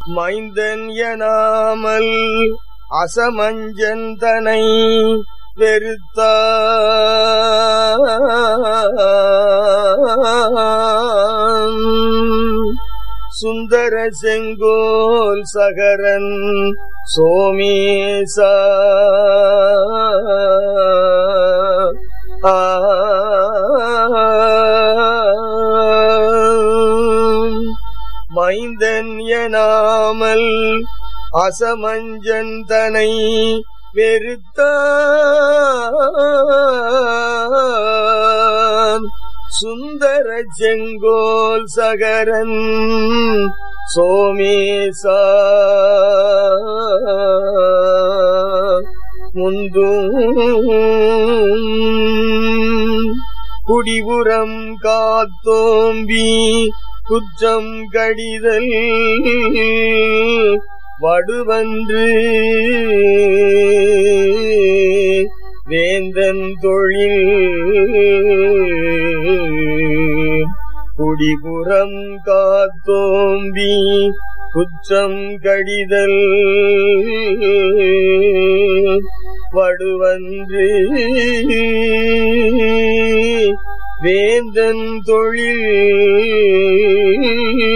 மைந்தன் எனாமல் அசமஞ்சன் தனை வெறுத்தான் சுந்தர செங்கோல் சகரன் சோமேசா ஆ மைந்தன் எனாமல் அசமஞ்சன் தனை வெறுத்தான் சுந்தர செங்கோல் சகரன் சோமேசா முந்தும் குடிபுறம் காத்தோம்பி குற்றம் கடிதல் வடுவன்று வேந்தன் தொழில் குடிபுறம் காத்தோம்பி குற்றம் கடிதல் வடுவன்று வேந்தன் தொழில்